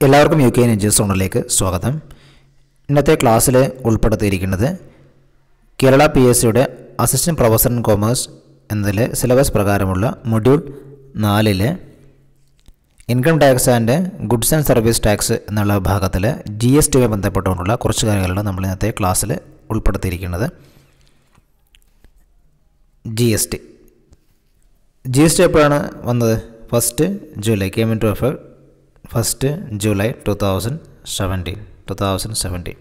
എല്ലാവർക്കും U K N സോണിലേക്ക് സ്വാഗതം ഇന്നത്തെ ക്ലാസ്സിൽ ഉൾപ്പെടുത്തിയിരിക്കുന്നത് കേരള പി എസ് സിയുടെ അസിസ്റ്റൻറ്റ് പ്രൊഫസർ ഇൻ കോമേഴ്സ് എന്നതിലെ സിലബസ് പ്രകാരമുള്ള മൊഡ്യൂൾ നാലിലെ income tax and goods and service tax എന്നുള്ള ഭാഗത്തിൽ ജി എസ് ടിയുമായി ബന്ധപ്പെട്ടുകൊണ്ടുള്ള കുറച്ച് കാര്യങ്ങളാണ് നമ്മൾ ഇന്നത്തെ ക്ലാസ്സിൽ ഉൾപ്പെടുത്തിയിരിക്കുന്നത് G S T G S T എപ്പോഴാണ് വന്നത് first July came in to effect first July two thousand seventeen two thousand seventeen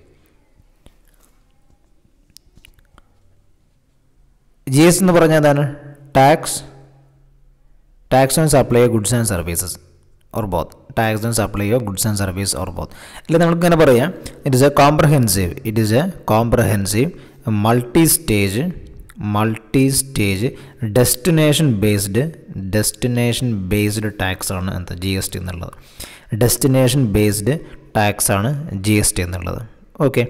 G S എന്ന് പറഞ്ഞാൽ എന്താണ് tax tax and supply goods and services or both tax and supply of goods and service or both അല്ല നമുക്ക് ഇങ്ങനെ പറയാം it is a comprehensive it is a comprehensive multi stage multi stage destination based destination based tax ആണ് എന്താ G S T എന്നുള്ളത് destination based tax ആണ് G S T എന്നുള്ളത് okay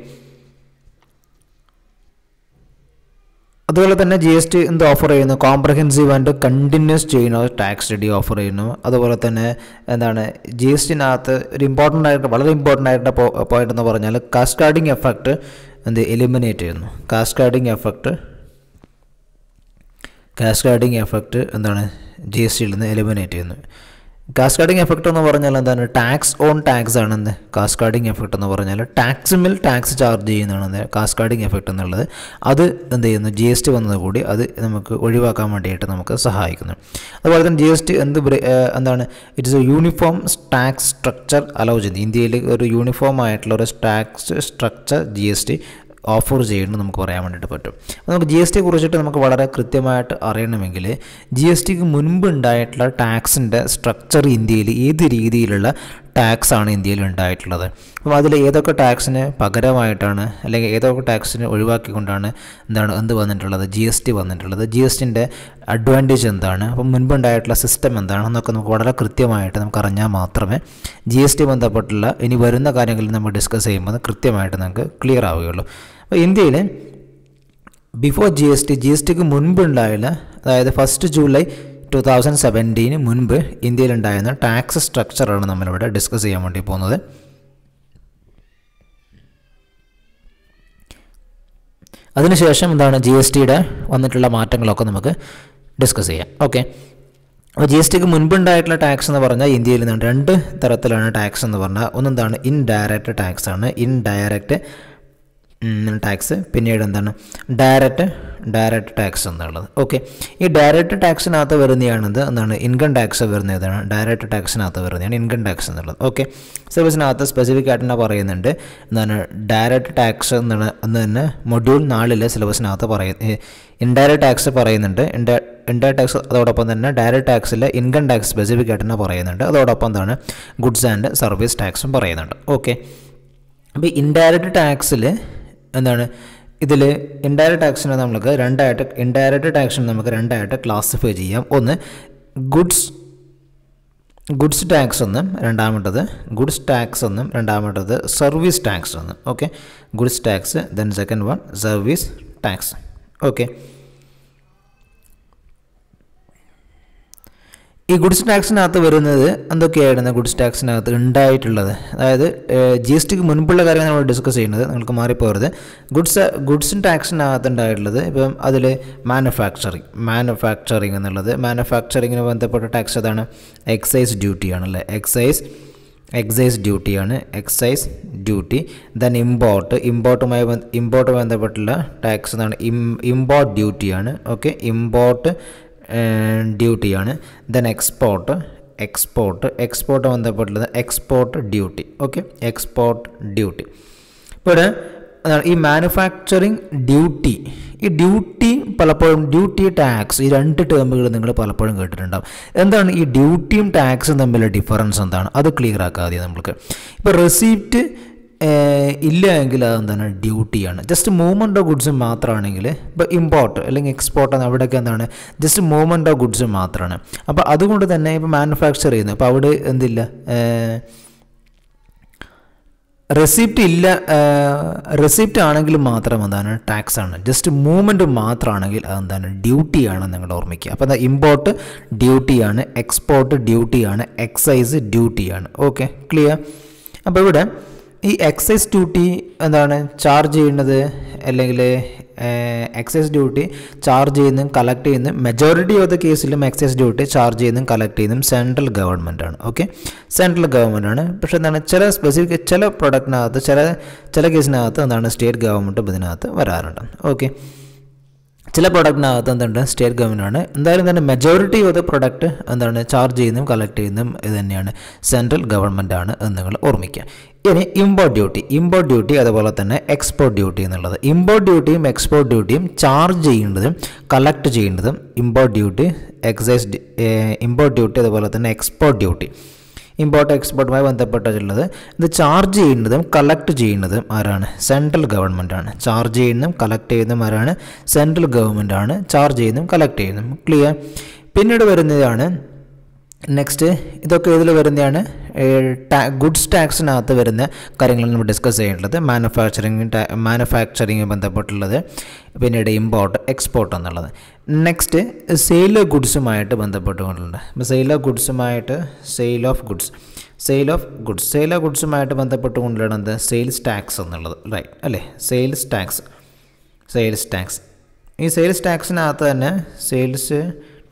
അതുപോലെ തന്നെ ജി എസ് ടി എന്ത് ഓഫർ ചെയ്യുന്നു comprehensive and continuous ചെയ്യുന്ന ടാക്സ് സ്റ്റഡി ഓഫർ ചെയ്യുന്നു അതുപോലെ തന്നെ എന്താണ് ജി എസ് ടിനകത്ത് ഒരു ഇമ്പോർട്ടൻ്റ് ആയിട്ട് വളരെ ഇമ്പോർട്ടൻ്റ് ആയിട്ട് പോയിന്റ് എന്ന് പറഞ്ഞാൽ കാസ്കാഡിങ് എഫക്റ്റ് എന്ത് എലിമിനേറ്റ് ചെയ്യുന്നു കാസ്കാഡിങ് എഫക്റ്റ് കാസ്കാഡിങ് എഫക്റ്റ് എന്താണ് ജി എസ് ടിയിൽ നിന്ന് എലിമിനേറ്റ് ചെയ്യുന്നു കാസ്കാഡിങ് എഫക്റ്റ് എന്ന് പറഞ്ഞാൽ എന്താണ് ടാക്സ് ഓൺ ടാക്സ് ആണെന്ന് കാസ്കാഡിങ് എഫക്റ്റ് എന്ന് പറഞ്ഞാൽ ടാക്സിമിൽ ടാക്സ് ചാർജ് ചെയ്യുന്നതാണ് കാസ്കാഡിങ് എഫക്റ്റ് എന്നുള്ളത് അത് എന്ത് ചെയ്യുന്നു ജി എസ് ടി വന്നത് കൂടി അത് നമുക്ക് ഒഴിവാക്കാൻ വേണ്ടിയിട്ട് നമുക്ക് സഹായിക്കുന്നു അതുപോലെ തന്നെ ജി എസ് ടി എന്ത് എന്താണ് it's a uniform tax structure allow ചെയ്യുന്നത് ഇന്ത്യയിൽ ഒരു യൂണിഫോം ആയിട്ടുള്ള ഒരു tax structure G S T offer ചെയ്യുന്നത് നമുക്ക് പറയാൻ വേണ്ടിയിട്ട് പറ്റും അപ്പോൾ നമുക്ക് ജി എസ് ടി കുറിച്ചിട്ട് നമുക്ക് വളരെ കൃത്യമായിട്ട് അറിയണമെങ്കിൽ ജി എസ് ടിക്ക് മുൻപ് ഉണ്ടായിട്ടുള്ള ടാക്സിൻ്റെ സ്ട്രക്ചർ ഇന്ത്യയിൽ ഏത് രീതിയിലുള്ള ടാക്സ് ആണ് ഇന്ത്യയിൽ ഉണ്ടായിട്ടുള്ളത് അപ്പോൾ അതിൽ ഏതൊക്കെ ടാക്സിന് പകരമായിട്ടാണ് അല്ലെങ്കിൽ ഏതൊക്കെ ടാക്സിന് ഒഴിവാക്കിക്കൊണ്ടാണ് എന്താണ് എന്ത് വന്നിട്ടുള്ളത് ജി എസ് ടി വന്നിട്ടുള്ളത് ജി എസ് ടിൻ്റെ അഡ്വാൻറ്റേജ് എന്താണ് അപ്പം മുൻപുണ്ടായിട്ടുള്ള സിസ്റ്റം എന്താണെന്നൊക്കെ നമുക്ക് വളരെ കൃത്യമായിട്ട് നമുക്ക് അറിഞ്ഞാൽ മാത്രമേ ജി എസ് ടി ബന്ധപ്പെട്ടുള്ള ഇനി വരുന്ന കാര്യങ്ങളിൽ നമ്മൾ ഡിസ്കസ് ചെയ്യുമ്പോൾ കൃത്യമായിട്ട് നമുക്ക് ക്ലിയർ ആവുകയുള്ളൂ അപ്പോൾ ഇന്ത്യയിൽ before G S T G S ടിക്ക് മുൻപുണ്ടായുള്ള അതായത് ഫസ്റ്റ് ജൂലൈ ടു തൗസൻഡ് സെവൻറ്റീന് മുൻപ് ഇന്ത്യയിലുണ്ടായിരുന്ന ടാക്സ് സ്ട്രക്ചറാണ് നമ്മളിവിടെ ഡിസ്കസ് ചെയ്യാൻ വേണ്ടി പോകുന്നത് അതിനുശേഷം എന്താണ് ജി എസ് ടിയുടെ വന്നിട്ടുള്ള മാറ്റങ്ങളൊക്കെ നമുക്ക് ഡിസ്കസ് ചെയ്യാം ഓക്കെ അപ്പോൾ ജി എസ് ടിക്ക് മുൻപുണ്ടായിട്ടുള്ള ടാക്സ് എന്ന് പറഞ്ഞാൽ ഇന്ത്യയിൽ നിന്ന് രണ്ട് തരത്തിലാണ് ടാക്സ് എന്ന് പറഞ്ഞാൽ ഒന്നെന്താണ് ഇൻഡയറക്റ്റ് ടാക്സ് ആണ് ഇൻഡയറക്റ്റ് ടാക്സ് പിന്നീട് എന്താണ് ഡയറക്റ്റ് ഡയറക്റ്റ് ടാക്സ് എന്നുള്ളത് ഓക്കെ ഈ ഡയറക്റ്റ് ടാക്സിനകത്ത് വരുന്നതാണിത് എന്താണ് ഇൻകം ടാക്സ് വരുന്നതാണ് ഡയറക്റ്റ് ടാക്സിനകത്ത് വരുന്നതാണ് ഇൻകം ടാക്സ് എന്നുള്ളത് ഓക്കെ സിലബസിനകത്ത് സ്പെസിഫിക് ആയിട്ട് തന്നെ പറയുന്നുണ്ട് എന്താണ് ഡയറക്റ്റ് ടാക്സ് എന്നാണ് എന്ന് തന്നെ മൊഡ്യൂൾ നാലിലെ സിലബസിനകത്ത് പറയുന്നത് ഇൻഡയറക്റ്റ് ടാക്സ് പറയുന്നുണ്ട് ഇൻഡ ഇൻഡയറക്റ്റ് ടാക്സ് അതോടൊപ്പം തന്നെ ഡയറക്റ്റ് ടാക്സിൽ ഇൻകം ടാക്സ് സ്പെസിഫിക് ആയിട്ട് തന്നെ പറയുന്നുണ്ട് അതോടൊപ്പം എന്താണ് ഗുഡ്സ് ആൻഡ് സർവീസ് ടാക്സും പറയുന്നുണ്ട് ഓക്കെ അപ്പോൾ ഇൻഡയറക്റ്റ് ടാക്സിൽ എന്താണ് ഇതിൽ ഇൻഡയറക്റ്റ് ടാക്സിനെ നമുക്ക് രണ്ടായിട്ട് ഇൻഡയറക്റ്റ് ടാക്സിനെ നമുക്ക് രണ്ടായിട്ട് ക്ലാസിഫൈ ചെയ്യാം ഒന്ന് ഗുഡ്സ് ഗുഡ്സ് ടാക്സ് എന്നും രണ്ടാമത്തത് ഗുഡ്സ് ടാക്സ് എന്നും രണ്ടാമത്തത് സർവീസ് ടാക്സ് എന്നും okay goods tax then second one service tax okay ഈ ഗുഡ്സ് ടാക്സിനകത്ത് വരുന്നത് എന്തൊക്കെയായിരുന്നു ഗുഡ്സ് ടാക്സിനകത്ത് ഉണ്ടായിട്ടുള്ളത് അതായത് ജി എസ് ടിക്ക് മുൻപുള്ള കാര്യങ്ങൾ നമ്മൾ ഡിസ്കസ് ചെയ്യുന്നത് നിങ്ങൾക്ക് മാറിപ്പോകരുത് ഗുഡ്സ് ഗുഡ്സ് ടാക്സിനകത്ത് ഉണ്ടായിട്ടുള്ളത് ഇപ്പം അതിൽ മാനുഫാക്ചറിങ് മാനുഫാക്ചറിങ് എന്നുള്ളത് മാനുഫാക്ചറിങ്ങിന് ബന്ധപ്പെട്ട ടാക്സ് അതാണ് എക്സൈസ് ഡ്യൂട്ടിയാണല്ലേ എക്സൈസ് എക്സൈസ് ഡ്യൂട്ടിയാണ് എക്സൈസ് ഡ്യൂട്ടി ദെൻ ഇമ്പോർട്ട് ഇമ്പോർട്ടുമായി ഇമ്പോർട്ടുമായി ബന്ധപ്പെട്ടുള്ള ടാക്സ് എന്നാണ് ഇമ്പോർട്ട് ഡ്യൂട്ടിയാണ് ഓക്കെ ഇമ്പോർട്ട് ഡ്യൂട്ടിയാണ് ദെൻ എക്സ്പോർട്ട് എക്സ്പോർട്ട് എക്സ്പോർട്ട് ബന്ധപ്പെട്ടുള്ളത് export duty okay export duty ഇപ്പോൾ ഈ മാനുഫാക്ചറിങ് ഡ്യൂട്ടി ഈ ഡ്യൂട്ടി പലപ്പോഴും ഡ്യൂട്ടി ടാക്സ് ഈ രണ്ട് ടേമുകൾ നിങ്ങൾ പലപ്പോഴും കേട്ടിട്ടുണ്ടാവും എന്താണ് ഈ ഡ്യൂട്ടിയും ടാക്സും തമ്മിലുള്ള ഡിഫറൻസ് എന്താണ് അത് ക്ലിയർ ആക്കാതെ നമ്മൾക്ക് ഇപ്പോൾ റെസീപ്റ്റ് ഇല്ല എങ്കിൽ അതെന്താണ് ഡ്യൂട്ടിയാണ് ജസ്റ്റ് മൂവ്മെൻറ്റ് ഓഫ് ഗുഡ്സ് മാത്രമാണെങ്കിൽ ഇപ്പോൾ ഇമ്പോർട്ട് അല്ലെങ്കിൽ എക്സ്പോർട്ട് അവിടെയൊക്കെ എന്താണ് ജസ്റ്റ് മൂവ്മെൻറ്റ് ഓഫ് ഗുഡ്സ് മാത്രമാണ് അപ്പോൾ അതുകൊണ്ട് തന്നെ ഇപ്പോൾ മാനുഫാക്ചർ ചെയ്യുന്നു അപ്പോൾ അവിടെ എന്തില്ല റെസിപ്റ്റ് ഇല്ല റെസിപ്റ്റ് ആണെങ്കിൽ മാത്രം എന്താണ് ടാക്സ് ആണ് ജസ്റ്റ് മൂവ്മെൻറ്റ് മാത്രമാണെങ്കിൽ അതെന്താണ് ഡ്യൂട്ടിയാണ് നിങ്ങൾ ഓർമ്മിക്കുക അപ്പോൾ എന്താ ഇമ്പോർട്ട് ഡ്യൂട്ടിയാണ് എക്സ്പോർട്ട് ഡ്യൂട്ടിയാണ് എക്സൈസ് ഡ്യൂട്ടിയാണ് ഓക്കെ ക്ലിയർ അപ്പോൾ ഇവിടെ ഈ എക്സൈസ് ഡ്യൂട്ടി എന്താണ് ചാർജ് ചെയ്യുന്നത് അല്ലെങ്കിൽ എക്സൈസ് ഡ്യൂട്ടി ചാർജ് ചെയ്യുന്നതും കളക്ട് ചെയ്യുന്നതും മെജോറിറ്റി ഓഫ് ദ കേസിലും എക്സൈസ് ഡ്യൂട്ടി ചാർജ് ചെയ്യുന്നതും കളക്ട് ചെയ്യുന്നതും സെൻട്രൽ ഗവൺമെൻറ് ആണ് ഓക്കെ സെൻട്രൽ ഗവൺമെൻറ് ആണ് പക്ഷേ എന്താണ് ചില സ്പെസിഫിക് ചില പ്രൊഡക്റ്റിനകത്ത് ചില ചില കേസിനകത്ത് എന്താണ് സ്റ്റേറ്റ് ഗവൺമെൻറ്റും ഇതിനകത്ത് വരാറുണ്ട് ഓക്കെ ചില പ്രൊഡക്റ്റിനകത്ത് എന്തുണ്ട് സ്റ്റേറ്റ് ഗവൺമെൻറ് ആണ് എന്തായാലും തന്നെ മെജോറിറ്റി ഓഫ് ദ പ്രൊഡക്റ്റ് എന്താണ് ചാർജ് ചെയ്യുന്നതും കളക്ട് ചെയ്യുന്നതും ഇത് തന്നെയാണ് സെൻട്രൽ ഗവൺമെൻറ് ആണ് എന്ന് നിങ്ങൾ ഓർമ്മിക്കുക ഇനി ഇമ്പോർട്ട് ഡ്യൂട്ടി ഇമ്പോർട്ട് ഡ്യൂട്ടി അതുപോലെ തന്നെ എക്സ്പോർട്ട് ഡ്യൂട്ടി എന്നുള്ളത് ഇമ്പോർട്ട് ഡ്യൂട്ടിയും എക്സ്പോർട്ട് ഡ്യൂട്ടിയും ചാർജ് ചെയ്യേണ്ടതും കളക്ട് ചെയ്യേണ്ടതും import duty excise import duty അതുപോലെ തന്നെ എക്സ്പോർട്ട് ഡ്യൂട്ടി ഇമ്പോർട്ട് എക്സ്പോർട്ടുമായി ബന്ധപ്പെട്ടിട്ടുള്ളത് ഇത് ചാർജ് ചെയ്യുന്നതും കളക്ട് ചെയ്യുന്നതും ആരാണ് സെൻട്രൽ ഗവൺമെൻറ് ആണ് ചാർജ് ചെയ്യുന്നതും കളക്ട് ചെയ്യുന്നതും ആരാണ് സെൻട്രൽ ഗവൺമെൻറ് ആണ് ചാർജ് ചെയ്യുന്നതും കളക്ട് ചെയ്യുന്നതും ക്ലിയർ പിന്നീട് വരുന്നതാണ് നെക്സ്റ്റ് ഇതൊക്കെ ഇതിൽ വരുന്നതാണ് ഗുഡ്സ് ടാക്സിനകത്ത് വരുന്ന കാര്യങ്ങളാണ് നമ്മൾ ഡിസ്കസ് ചെയ്യേണ്ടത് മാനുഫാക്ചറിങ് മാനുഫാക്ചറിങ് ബന്ധപ്പെട്ടുള്ളത് പിന്നീട് ഇമ്പോർട്ട് എക്സ്പോർട്ട് എന്നുള്ളത് നെക്സ്റ്റ് സെയിൽ ഓഫ് ഗുഡ്സുമായിട്ട് ബന്ധപ്പെട്ടുകൊണ്ടുണ്ട് അപ്പോൾ സെയിൽ ഓഫ് ഗുഡ്സുമായിട്ട് sale of goods sale of goods sale of ഗുഡ്സുമായിട്ട് ബന്ധപ്പെട്ടുകൊണ്ടുള്ള എന്ത് സെയിൽസ് ടാക്സ് എന്നുള്ളത് റൈറ്റ് അല്ലേ സെയിൽസ് ടാക്സ് സെയിൽസ് ടാക്സ് ഈ സെയിൽസ് ടാക്സിനകത്ത് തന്നെ സെയിൽസ്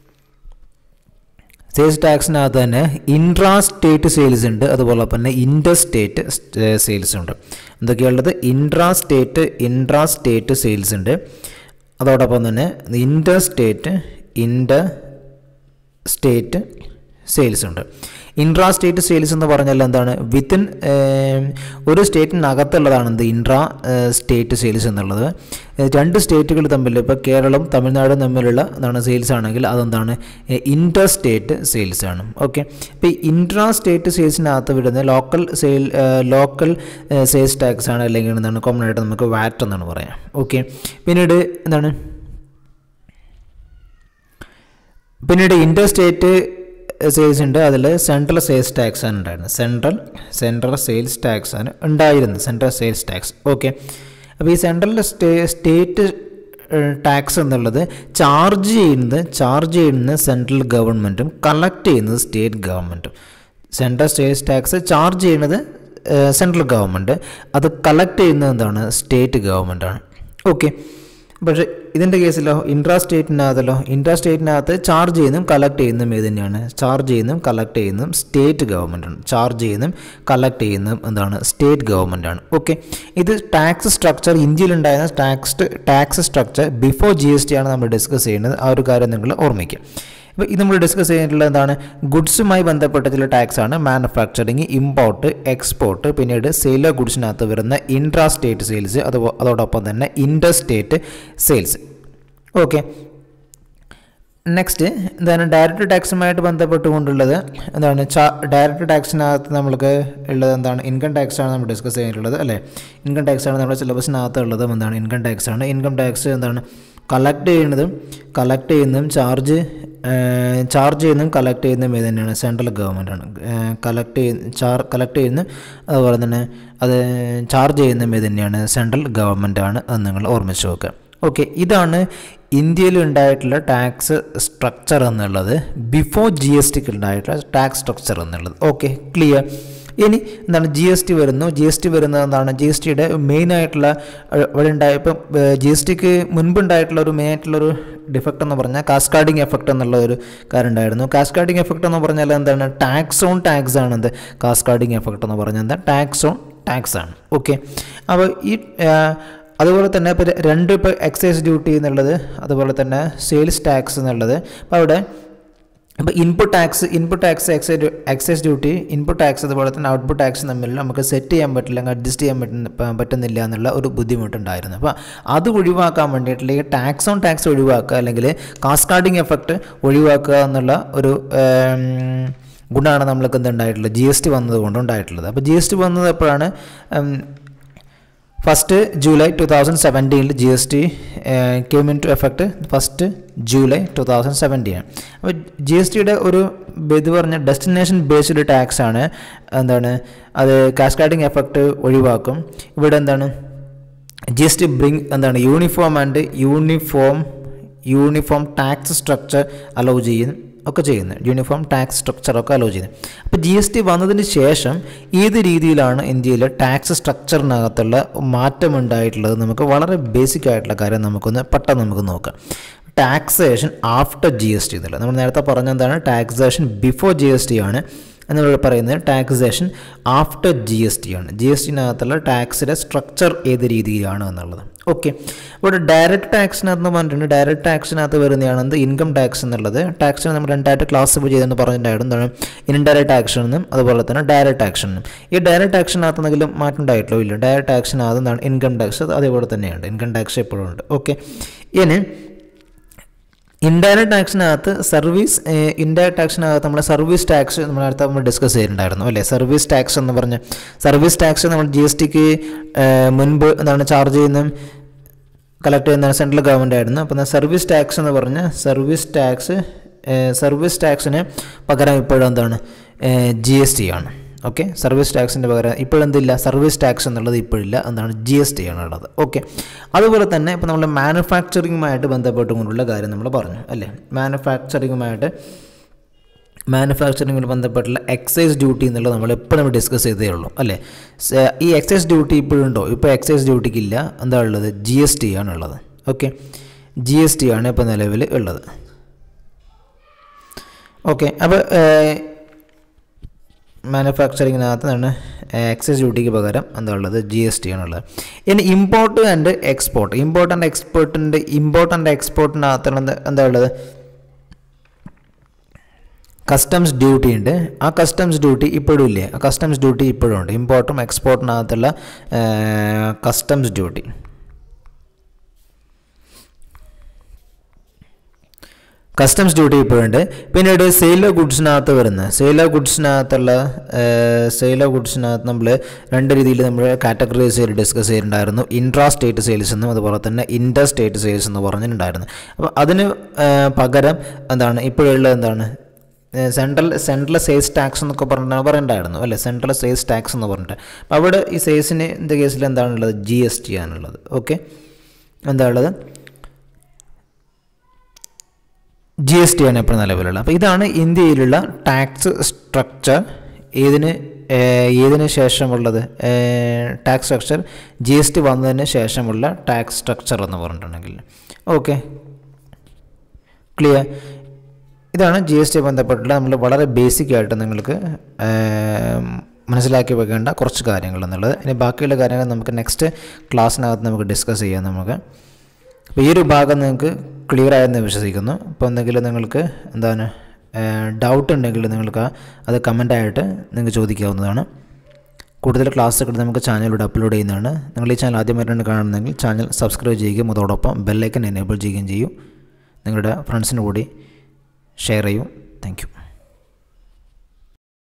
സെയിൽസ് ടാക്സിനകത്ത് തന്നെ ഇൻട്രാ സ്റ്റേറ്റ് സെയിൽസ് ഉണ്ട് അതുപോലെ തന്നെ ഇൻഡർ സ്റ്റേറ്റ് സെയിൽസ് ഉണ്ട് എന്തൊക്കെയുള്ളത് intra state intra state sales ഉണ്ട് അതോടൊപ്പം തന്നെ inter state inter state sales ഉണ്ട് ഇൻട്രാ സ്റ്റേറ്റ് സെയിൽസ് എന്ന് പറഞ്ഞാൽ എന്താണ് വിത്തിൻ ഒരു സ്റ്റേറ്റിനകത്തുള്ളതാണ് എന്ത് ഇൻട്രാ സ്റ്റേറ്റ് സെയിൽസ് എന്നുള്ളത് രണ്ട് സ്റ്റേറ്റുകൾ തമ്മിൽ ഇപ്പോൾ കേരളം തമിഴ്നാടും തമ്മിലുള്ള എന്താണ് സെയിൽസ് ആണെങ്കിൽ അതെന്താണ് ഇൻറ്റർ സ്റ്റേറ്റ് സെയിൽസ് ആണ് ഓക്കെ ഇപ്പോൾ ഈ ഇൻട്രാ സ്റ്റേറ്റ് സെയിൽസിനകത്ത് വരുന്ന local sale local sales tax ആണ് അല്ലെങ്കിൽ എന്താണ് കോമൺ ആയിട്ട് നമുക്ക് വാറ്റ് എന്നാണ് പറയാം ഓക്കെ പിന്നീട് എന്താണ് പിന്നീട് ഇൻറ്റർ സ്റ്റേറ്റ് സെയിൽസ് ഉണ്ട് അതിൽ സെൻട്രൽ സെയിൽസ് ടാക്സ് ആണ് ഉണ്ടായിരുന്നത് സെൻട്രൽ സെൻട്രൽ സെയിൽസ് ടാക്സ് ആണ് ഉണ്ടായിരുന്നത് സെൻട്രൽ സെയിൽസ് ടാക്സ് ഓക്കെ അപ്പോൾ ഈ സെൻട്രൽ സ്റ്റേ സ്റ്റേറ്റ് ടാക്സ് എന്നുള്ളത് ചാർജ് ചെയ്യുന്നത് ചാർജ് ചെയ്യുന്നത് സെൻട്രൽ ഗവൺമെൻറ്റും കളക്ട് ചെയ്യുന്നത് സ്റ്റേറ്റ് ഗവൺമെൻറ്റും സെൻട്രൽ സ്റ്റേറ്റ് ടാക്സ് ചാർജ് ചെയ്യുന്നത് സെൻട്രൽ ഗവൺമെൻറ് അത് കളക്ട് ചെയ്യുന്നത് എന്താണ് സ്റ്റേറ്റ് ഗവൺമെൻറ്റാണ് ഓക്കെ പക്ഷേ ഇതിൻ്റെ കേസിലോ ഇൻട്രാ സ്റ്റേറ്റിനകത്തല്ലോ ഇൻട്രാ സ്റ്റേറ്റിനകത്ത് ചാർജ് ചെയ്യുന്നതും കളക്ട് ചെയ്യുന്നതും ഇത് തന്നെയാണ് ചാർജ് ചെയ്യുന്നതും കളക്ട് ചെയ്യുന്നതും സ്റ്റേറ്റ് ഗവൺമെൻറ്റാണ് ചാർജ് ചെയ്യുന്നതും കളക്ട് ചെയ്യുന്നതും എന്താണ് സ്റ്റേറ്റ് ഗവൺമെൻറ്റാണ് ഓക്കെ ഇത് ടാക്സ് സ്ട്രക്ചർ ഇന്ത്യയിലുണ്ടായിരുന്ന tax tax structure before G S T ആണ് നമ്മൾ ഡിസ്കസ് ചെയ്യുന്നത് ആ ഒരു കാര്യം നിങ്ങൾ ഓർമ്മിക്കുക അപ്പോൾ ഇത് നമ്മൾ ഡിസ്കസ് ചെയ്തിട്ടുള്ളത് എന്താണ് ഗുഡ്സുമായി ബന്ധപ്പെട്ട ചില ടാക്സ് ആണ് മാനുഫാക്ചറിങ് ഇമ്പോർട്ട് എക്സ്പോർട്ട് പിന്നീട് സെയിൽ ഓഫ് ഗുഡ്സിനകത്ത് വരുന്ന ഇൻട്രാ സ്റ്റേറ്റ് സെയിൽസ് അത് അതോടൊപ്പം തന്നെ inter state sales okay next എന്താണ് ഡയറക്റ്റ് ടാക്സുമായിട്ട് ബന്ധപ്പെട്ടുകൊണ്ടുള്ളത് എന്താണ് ചാ ഡയറക്റ്റ് ടാക്സിനകത്ത് നമ്മൾക്ക് ഉള്ളത് എന്താണ് ഇൻകം ടാക്സ് ആണ് നമ്മൾ ഡിസ്കസ് ചെയ്തിട്ടുള്ളത് അല്ലേ ഇൻകം ടാക്സ് ആണ് നമ്മുടെ സിലബസിനകത്ത് ഉള്ളതും എന്താണ് ഇൻകം ടാക്സ് ആണ് ഇൻകം ടാക്സ് എന്താണ് കളക്ട് ചെയ്യുന്നതും കളക്ട് ചെയ്യുന്നതും ചാർജ് ചാർജ് ചെയ്യുന്നതും കളക്ട് ചെയ്യുന്നതും ഇത് തന്നെയാണ് സെൻട്രൽ ഗവൺമെൻറ് ആണ് കളക്ട് ചെയ്യുന്ന ചാർ കളക്ട് ചെയ്യുന്ന അതുപോലെ തന്നെ അത് ചാർജ് ചെയ്യുന്നതും ഇത് തന്നെയാണ് സെൻട്രൽ ഗവൺമെൻറ് ആണ് അത് നിങ്ങൾ ഓർമ്മിച്ച് വെക്കുക ഓക്കെ ഇതാണ് ഇന്ത്യയിൽ ഉണ്ടായിട്ടുള്ള ടാക്സ് സ്ട്രക്ചർ എന്നുള്ളത് ബിഫോർ ജി എസ് ടിക്ക് ഉണ്ടായിട്ടുള്ള ടാക്സ് സ്ട്രക്ചർ എന്നുള്ളത് ഓക്കെ ക്ലിയർ ഇനി എന്താണ് ജി എസ് ടി വരുന്നു ജി എസ് ടി വരുന്നത് എന്താണ് ജി എസ് ടിയുടെ മെയിൻ ആയിട്ടുള്ള ഇവിടെ ഉണ്ടായ ഇപ്പം ജി എസ് ടിക്ക് മുൻപുണ്ടായിട്ടുള്ള ഒരു മെയിൻ ആയിട്ടുള്ള ഒരു ഡിഫക്റ്റ് എന്ന് പറഞ്ഞാൽ കാസ്കാഡിങ് എഫക്റ്റ് എന്നുള്ള ഒരു കാര്യം ഉണ്ടായിരുന്നു കാസ്കാഡിങ് എഫക്റ്റ് എന്ന് പറഞ്ഞാൽ എന്താണ് ടാക്സ് ഓൺ ടാക്സ് ആണ് എന്ത് കാസ്കാഡിങ് എഫക്റ്റ് എന്ന് പറഞ്ഞാൽ എന്താ ടാക്സ് ഓൺ ടാക്സ് ആണ് ഓക്കെ അപ്പോൾ ഈ അതുപോലെ തന്നെ ഇപ്പോൾ രണ്ട് ഇപ്പോൾ എക്സൈസ് ഡ്യൂട്ടി എന്നുള്ളത് അതുപോലെ തന്നെ സെയിൽസ് ടാക്സ് എന്നുള്ളത് അപ്പോൾ അവിടെ അപ്പോൾ input tax input tax excise excise duty input tax അതുപോലെ തന്നെ ഔട്ട്പുട്ട് ടാക്സ് തമ്മിൽ നമുക്ക് സെറ്റ് ചെയ്യാൻ പറ്റില്ല അഡ്ജസ്റ്റ് ചെയ്യാൻ പറ്റുന്ന പറ്റുന്നില്ല എന്നുള്ള ഒരു ബുദ്ധിമുട്ടുണ്ടായിരുന്നു അപ്പോൾ അത് ഒഴിവാക്കാൻ വേണ്ടിയിട്ടുള്ള ഈ ടാക്സ് ഓൺ ടാക്സ് ഒഴിവാക്കുക അല്ലെങ്കിൽ കാസ്കാർഡിങ് എഫക്റ്റ് ഒഴിവാക്കുക എന്നുള്ള ഒരു ഗുണമാണ് നമ്മൾക്ക് എന്തുണ്ടായിട്ടുള്ളത് ജി എസ് ടി വന്നത് കൊണ്ട് ഉണ്ടായിട്ടുള്ളത് അപ്പോൾ ജി എസ് ടി വന്നത് എപ്പോഴാണ് ഫസ്റ്റ് ജൂലൈ ടു തൗസൻഡ് സെവൻറ്റീനിൽ G S T came in into effect first July two thousand seventeen അപ്പോൾ ജി എസ് ടിയുടെ ഒരു ഇത് പറഞ്ഞ ഡെസ്റ്റിനേഷൻ ബേസ്ഡ് ടാക്സ് ആണ് എന്താണ് അത് കാസ്കാഡിങ് എഫക്റ്റ് ഒഴിവാക്കും ഇവിടെ എന്താണ് ജി എസ് ടി ബ്രിങ് എന്താണ് uniform and uniform uniform tax structure allow ചെയ്യും ഒക്കെ ചെയ്യുന്നത് യൂണിഫോം ടാക്സ് സ്ട്രക്ചറൊക്കെ അലോ ചെയ്യുന്നത് അപ്പോൾ ജി എസ് ടി വന്നതിന് ശേഷം ഏത് രീതിയിലാണ് ഇന്ത്യയിലെ ടാക്സ് സ്ട്രക്ചറിനകത്തുള്ള മാറ്റം ഉണ്ടായിട്ടുള്ളത് നമുക്ക് വളരെ ബേസിക് ആയിട്ടുള്ള കാര്യം നമുക്കൊന്ന് പെട്ടെന്ന് നമുക്ക് നോക്കാം taxation after G S T എന്നുള്ളത് നമ്മൾ നേരത്തെ പറഞ്ഞ എന്താണ് taxation before G S T ആണ് എന്നിവിടെ പറയുന്നത് taxation after G S T ആണ് ജി എസ് ടിനകത്തുള്ള ടാക്സിൻ്റെ സ്ട്രക്ചർ ഏത് രീതിയിലാണ് എന്നുള്ളത് ഓക്കെ ഇവിടെ ഡയറക്റ്റ് ടാക്സിനകത്ത് പറഞ്ഞിട്ടുണ്ട് ഡയറക്റ്റ് ടാക്സിനകത്ത് വരുന്നതാണ് എന്ത് ഇൻകം ടാക്സ് എന്നുള്ളത് ടാക്സിന് നമ്മൾ രണ്ടായിട്ട് ക്ലാസിഫൈ ചെയ്തെന്ന് പറഞ്ഞിട്ടുണ്ടായിരുന്നു എന്താണ് ഇൻഡയറക്റ്റ് ആക്ഷൻ എന്നും അതുപോലെ തന്നെ ഡയറക്റ്റ് ആക്ഷൻ എന്നും ഈ ഡയറക്റ്റ് ആക്ഷനകത്ത് എന്തെങ്കിലും മാറ്റം ഉണ്ടായിട്ടില്ലോ ഇല്ല ഡയറക്റ്റ് ആക്ഷനകത്ത് എന്താണ് ഇൻകം ടാക്സ് അത് അതേപോലെ തന്നെയുണ്ട് ഇൻകം ടാക്സ് എപ്പോഴും ഉണ്ട് ഓക്കെ ഇനി ഇൻഡയറക്റ്റ് ടാക്സിനകത്ത് സർവീസ് ഇൻഡയറക്റ്റ് ടാക്സിനകത്ത് നമ്മൾ സർവീസ് ടാക്സ് നമ്മൾ അടുത്ത നമ്മൾ ഡിസ്കസ് ചെയ്തിട്ടുണ്ടായിരുന്നു അല്ലേ സർവീസ് ടാക്സ് എന്ന് പറഞ്ഞ സർവീസ് ടാക്സ് നമ്മൾ ജി എസ് ടിക്ക് മുൻപ് എന്താണ് ചാർജ് ചെയ്യുന്ന കളക്ട് ചെയ്യുന്ന സെൻട്രൽ ഗവൺമെൻറ് ആയിരുന്നു അപ്പം സർവീസ് ടാക്സ് എന്ന് പറഞ്ഞ സർവീസ് ടാക്സ് സർവീസ് ടാക്സിന് പകരം ഇപ്പോഴും എന്താണ് ജി എസ് ടി ആണ് ഓക്കെ സർവീസ് ടാക്സിൻ്റെ പകരം ഇപ്പോഴെന്തില്ല സർവീസ് ടാക്സ് എന്നുള്ളത് ഇപ്പോഴില്ല എന്താണ് ജി എസ് ടി ആണുള്ളത് ഓക്കെ അതുപോലെ തന്നെ ഇപ്പോൾ നമ്മൾ മാനുഫാക്ചറിങ്ങുമായിട്ട് ബന്ധപ്പെട്ടുകൊണ്ടുള്ള കാര്യം നമ്മൾ പറഞ്ഞു അല്ലേ മാനുഫാക്ചറിങ്ങുമായിട്ട് മാനുഫാക്ചറിങ്ങിൽ ബന്ധപ്പെട്ടുള്ള എക്സൈസ് ഡ്യൂട്ടി എന്നുള്ളത് നമ്മൾ എപ്പോഴും നമ്മൾ ഡിസ്കസ് ചെയ്തേ ഉള്ളൂ അല്ലേ ഈ എക്സൈസ് ഡ്യൂട്ടി ഇപ്പോഴുണ്ടോ ഇപ്പോൾ എക്സൈസ് ഡ്യൂട്ടിക്ക് ഇല്ല എന്താ ഉള്ളത് ജി എസ് ടി ആണ് ഉള്ളത് ഓക്കെ ജി എസ് ടി ആണ് ഇപ്പോൾ നിലവിൽ ഉള്ളത് ഓക്കെ അപ്പോൾ മാനുഫാക്ചറിങ്ങിനകത്ത് എന്താണ് എക്സൈസ് ഡ്യൂട്ടിക്ക് പകരം എന്താ ഉള്ളത് ജി എസ് ടി ആണുള്ളത് ഇനി import and export import and എക്സ്പോർട്ടിൻ്റെ ഇമ്പോർട്ട് ആൻഡ് എക്സ്പോർട്ടിനകത്താണ് എന്താ ഉള്ളത് കസ്റ്റംസ് ഡ്യൂട്ടി ഉണ്ട് ആ കസ്റ്റംസ് ഡ്യൂട്ടി ഇപ്പോഴും ഇല്ലേ ആ കസ്റ്റംസ് ഡ്യൂട്ടി ഇപ്പോഴും ഉണ്ട് ഇമ്പോർട്ടും എക്സ്പോർട്ടിനകത്തുള്ള കസ്റ്റംസ് ഡ്യൂട്ടി കസ്റ്റംസ് ഡ്യൂട്ടി ഇപ്പോഴുണ്ട് പിന്നീട് സെയിൽ ഓഫ് ഗുഡ്സിനകത്ത് വരുന്ന സെയിൽ ഓഫ് ഗുഡ്സിനകത്തുള്ള സെയിൽ ഓഫ് ഗുഡ്സിനകത്ത് നമ്മൾ രണ്ട് രീതിയിൽ നമ്മൾ കാറ്റഗറൈസ് ചെയ്ത് ഡിസ്കസ് ചെയ്തിട്ടുണ്ടായിരുന്നു ഇൻട്രാ സ്റ്റേറ്റ് സെയിൽസ് എന്നും അതുപോലെ തന്നെ ഇൻഡർ സ്റ്റേറ്റ് സെയിൽസ് എന്ന് പറഞ്ഞിട്ടുണ്ടായിരുന്നു അപ്പോൾ അതിന് പകരം എന്താണ് ഇപ്പോഴുള്ളത് എന്താണ് സെൻട്രൽ സെൻട്രൽ സെയിൽസ് ടാക്സ് എന്നൊക്കെ പറഞ്ഞിട്ട് പറയണ്ടായിരുന്നു അല്ലേ സെൻട്രൽ സെയിൽസ് ടാക്സ് എന്ന് പറഞ്ഞിട്ട് അപ്പോൾ അവിടെ ഈ സെയിൽസിന് ഇൻ്റെ കേസിൽ എന്താണുള്ളത് ജി എസ് ടി ആണുള്ളത് ഓക്കെ എന്താ ഉള്ളത് ജി എസ് ടി ആണ് ഇപ്പോൾ നിലവിലുള്ളത് അപ്പോൾ ഇതാണ് ഇന്ത്യയിലുള്ള ടാക്സ് സ്ട്രക്ചർ ഏതിന് ഏതിന് ശേഷമുള്ളത് tax structure G S T വന്നതിന് ശേഷമുള്ള ടാക്സ് സ്ട്രക്ചർ എന്ന് പറഞ്ഞിട്ടുണ്ടെങ്കിൽ ഓക്കെ ക്ലിയർ ഇതാണ് ജി എസ് ടി ബന്ധപ്പെട്ടുള്ള നമ്മൾ വളരെ ബേസിക് ആയിട്ട് നിങ്ങൾക്ക് മനസ്സിലാക്കി വെക്കേണ്ട കുറച്ച് കാര്യങ്ങൾ എന്നുള്ളത് ഇനി ബാക്കിയുള്ള കാര്യങ്ങൾ നമുക്ക് നെക്സ്റ്റ് ക്ലാസ്സിനകത്ത് നമുക്ക് ഡിസ്കസ് ചെയ്യാം നമുക്ക് അപ്പോൾ ഈ ഒരു ഭാഗം നിങ്ങൾക്ക് ക്ലിയർ ആയെന്ന് വിശ്വസിക്കുന്നു അപ്പോൾ എന്തെങ്കിലും നിങ്ങൾക്ക് എന്താണ് ഡൗട്ട് ഉണ്ടെങ്കിൽ നിങ്ങൾക്ക് അത് കമൻ്റായിട്ട് നിങ്ങൾക്ക് ചോദിക്കാവുന്നതാണ് കൂടുതൽ ക്ലാസ്സുകൾ നമുക്ക് ചാനലിലൂടെ അപ്ലോഡ് ചെയ്യുന്നതാണ് നിങ്ങൾ ഈ ചാനൽ ആദ്യമായിട്ടാണ് കാണുന്നതെങ്കിൽ ചാനൽ സബ്സ്ക്രൈബ് ചെയ്യുകയും അതോടൊപ്പം ബെല്ലൈക്കൻ എനേബിൾ ചെയ്യുകയും ചെയ്യൂ നിങ്ങളുടെ ഫ്രണ്ട്സിന് കൂടി ഷെയർ ചെയ്യൂ താങ്ക്